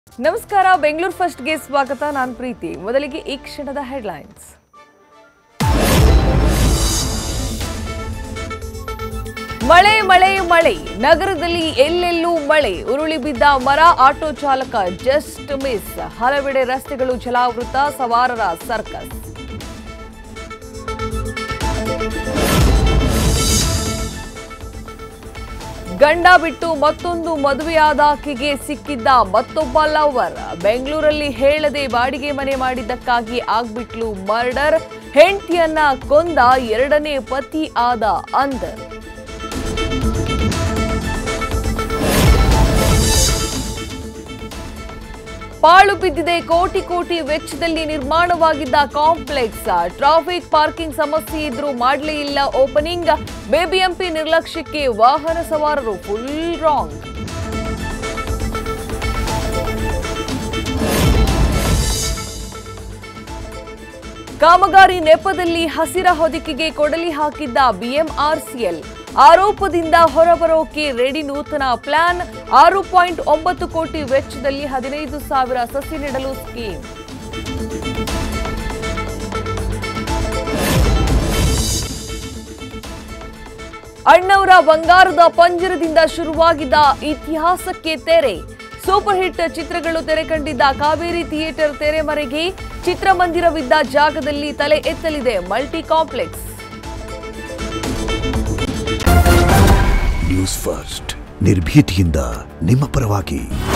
ನಮಸ್ಕಾರ ಬೆಂಗಳೂರು ಫಸ್ಟ್ಗೆ ಸ್ವಾಗತ ನಾನು ಪ್ರೀತಿ ಮೊದಲಿಗೆ ಈ ಕ್ಷಣದ ಹೆಡ್ಲೈನ್ಸ್ ಮಳೆ ಮಳೆ ಮಳೆ ನಗರದಲ್ಲಿ ಎಲ್ಲೆಲ್ಲೂ ಮಳೆ ಉರುಳಿ ಬಿದ್ದ ಮರ ಆಟೋ ಚಾಲಕ ಜಸ್ಟ್ ಮಿಸ್ ಹಲವೆಡೆ ರಸ್ತೆಗಳು ಜಲಾವೃತ ಸವಾರರ ಸರ್ಕಸ್ ಗಂಡ ಬಿಟ್ಟು ಮತ್ತೊಂದು ಮದುವೆಯಾದ ಆಕೆಗೆ ಸಿಕ್ಕಿದ್ದ ಮತ್ತೊಬ್ಬ ಲವರ್ ಬೆಂಗಳೂರಲ್ಲಿ ಹೇಳದೆ ಬಾಡಿಗೆ ಮನೆ ಮಾಡಿದ್ದಕ್ಕಾಗಿ ಆಗ್ಬಿಟ್ಲು ಮರ್ಡರ್ ಹೆಂಡತಿಯನ್ನ ಕೊಂದ ಎರಡನೇ ಪತಿ ಆದ ಅಂದರ್ ಪಾಳು ಬಿದ್ದಿದೆ ಕೋಟಿ ಕೋಟಿ ವೆಚ್ಚದಲ್ಲಿ ನಿರ್ಮಾಣವಾಗಿದ್ದ ಕಾಂಪ್ಲೆಕ್ಸ್ ಟ್ರಾಫಿಕ್ ಪಾರ್ಕಿಂಗ್ ಸಮಸ್ಯೆ ಇದ್ರೂ ಮಾಡಲೇ ಇಲ್ಲ ಓಪನಿಂಗ್ ಬಿಬಿಎಂಪಿ ನಿರ್ಲಕ್ಷ್ಯಕ್ಕೆ ವಾಹನ ಸವಾರರು ಫುಲ್ ರಾಂಗ್ ಕಾಮಗಾರಿ ನೆಪದಲ್ಲಿ ಹಸಿರ ಹೊದಿಕೆಗೆ ಕೊಡಲಿ ಹಾಕಿದ್ದ ಬಿಎಂಆರ್ಸಿಎಲ್ ಆರೋಪದಿಂದ ಹೊರಬರೋಕೆ ರೆಡಿ ನೂತನ ಪ್ಲಾನ್ ಆರು ಪಾಯಿಂಟ್ ಒಂಬತ್ತು ಕೋಟಿ ವೆಚ್ಚದಲ್ಲಿ ಹದಿನೈದು ಸಾವಿರ ಸಸಿ ನೆಡಲು ಸ್ಕೀಮ್ ಅಣ್ಣವರ ಬಂಗಾರದ ಪಂಜರದಿಂದ ಶುರುವಾಗಿದ್ದ ಇತಿಹಾಸಕ್ಕೆ ತೆರೆ ಸೂಪರ್ ಹಿಟ್ ಚಿತ್ರಗಳು ತೆರೆ ಕಂಡಿದ್ದ ಕಾವೇರಿ ಥಿಯೇಟರ್ ತೆರೆಮರೆಗೆ ಚಿತ್ರಮಂದಿರವಿದ್ದ ಜಾಗದಲ್ಲಿ ತಲೆ ಎತ್ತಲಿದೆ ಮಲ್ಟಿ ಕಾಂಪ್ಲೆಕ್ಸ್ ನ್ಯೂಸ್ ಫಸ್ಟ್ ನಿರ್ಭೀತಿಯಿಂದ ನಿಮ್ಮ ಪರವಾಗಿ